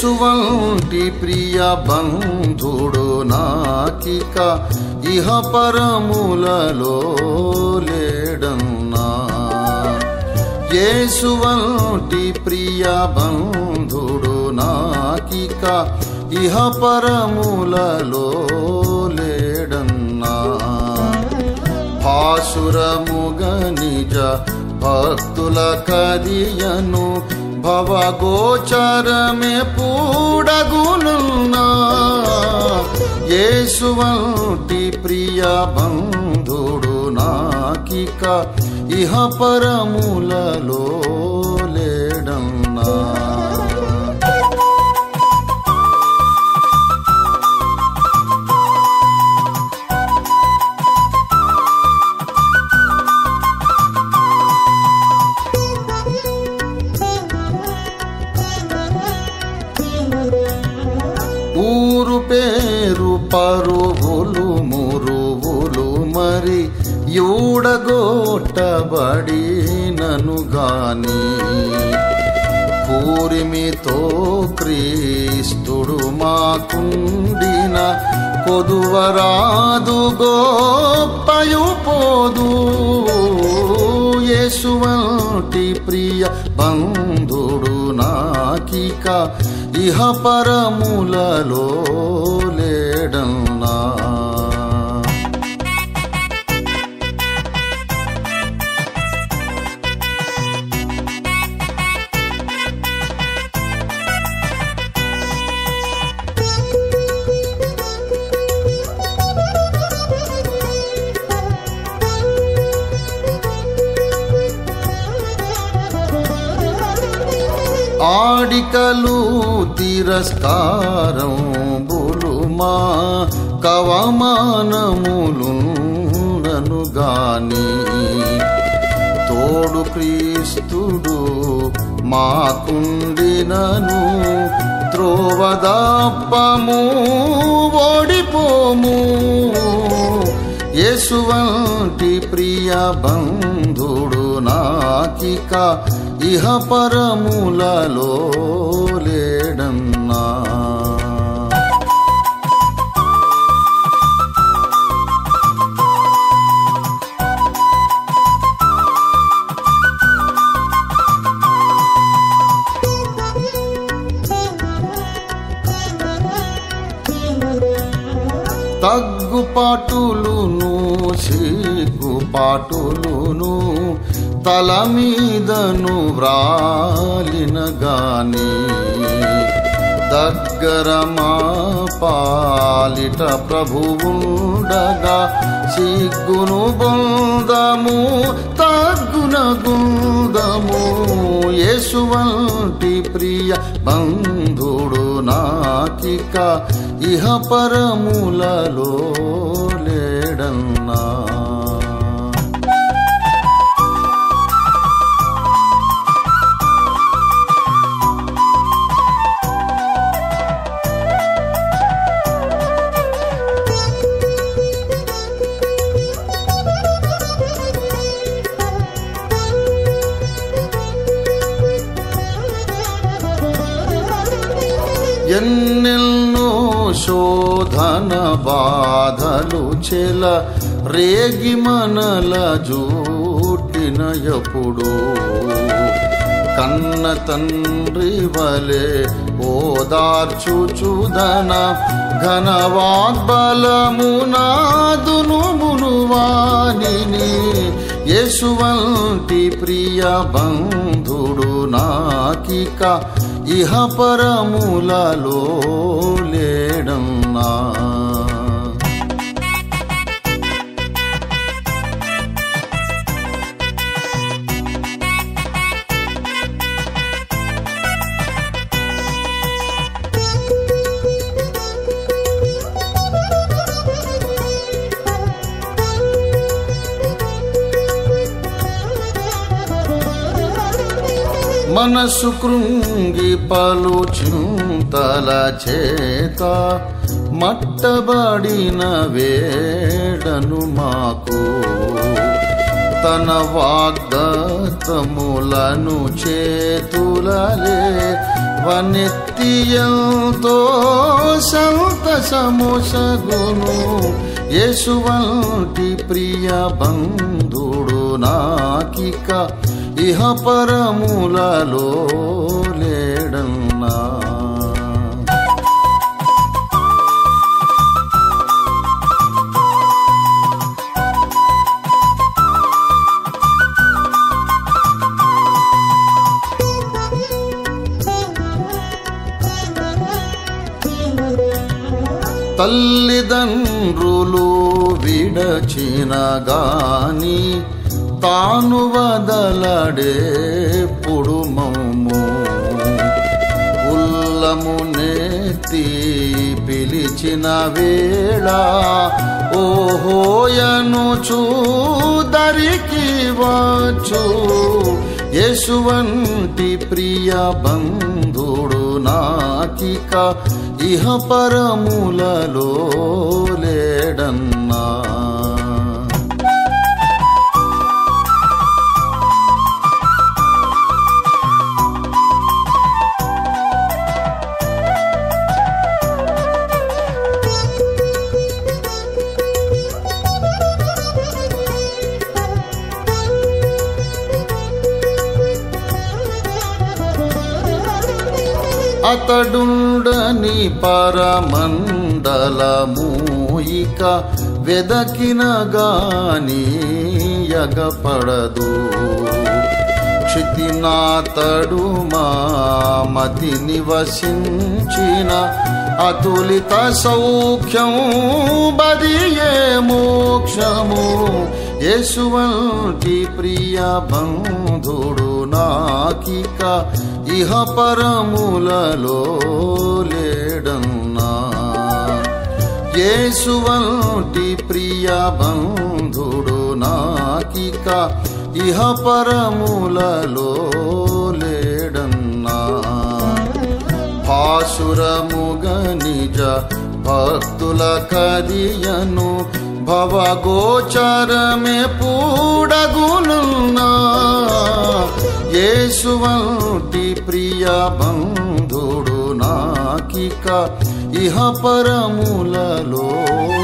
యేసువంటి ప్రియ బంధుడు నాకిక ఇహ పరములలో లేడన్నా యేసువంటి ప్రియ బంధుడు నాకిక ఇహ పరములలో లేడన్నా భాసురముగ నిజ భక్తుల కదియను భవగోచరమే పూడగునున్నా యేసువంటి ప్రియ బంధుడు నాకిక ఇహ పరములలో లేడన్నా ఊరు పేరు పరువులు మురువులు మరి యూడగొట్టబడి నను గాని కూరిమితో క్రీస్తుడు మాకుండిన కొదువరాదు గోపయు పోదు యేసువంటి ప్రియ బంధుడు నాకిక ఇహ పరములలో లేడన్నా ఆడికలు తిరస్కారం బులుమా కవమానములు నను గాని తోడు క్రీస్తుడు మాకుండినను త్రోవదాపము ఓడిపోము యేసువంటి ప్రియ బంధుడు నాకిక ఇహ పరములలో లేడన్నా తగ్గుపాటులును సిగ్గుపాటులును తల మీదను వ్రాలిన గాని దగ్గర మా పాలిట ప్రభువుండగా సిగ్గును బొందము తగ్గున గుందము యేసువంటి ప్రియ బంధుడు నాకిక ఇహ పరములలో లేడన్నా ఎన్నెన్నో శోధన బాధలు చెల రేగి మనల జూటిన ఎప్పుడు కన్న తండ్రి వలె ఓదార్చుచుదన ఘనవాద్బలము నాదును మునువాణిని యేసువంటి ప్రియ బంధుడు నాకిక ఇహ పరములలో లేడన్నా మనసు కృంగి పలు చింతల చేత మట్టబడిన వేడను మాకు తన వాగ్దత్తములను చేతులలే వనెత్తియంతో సంతసమోసగును యేసువంటి ప్రియ బంధుడు నాకిక ఇహ పరములలో లేడన్నా తల్లిదండ్రులు విడచిన గాని తాను వదలడే పుడుమము ఉల్లము నెత్తి పిలిచిన వేళ ఓహోయను చూదరికి వచ్చు యేసువంటి ప్రియ బంధుడు నాకిక ఇహ పరములలో లేడన్నా అతడుండని పరమండలము ఇక వెదకిన గాని యగపడదు క్షితినాతడు మా మతి నివసించిన అతులిత సౌఖ్యం బదియే మోక్షము యేసువంటి ప్రియ బంధుడు నాకిక ఇహ పరములలో లేడన్నా యేసువంటి ప్రియ బంధుడు నాకిక ఇహ పరములలో లేడన్నా పాసురముగ నిజ భక్తుల కదియను భవగోచరమే పూడగునున్నా యేసువంటి ప్రియ బంధుడు నాకిక ఇహ పరములలో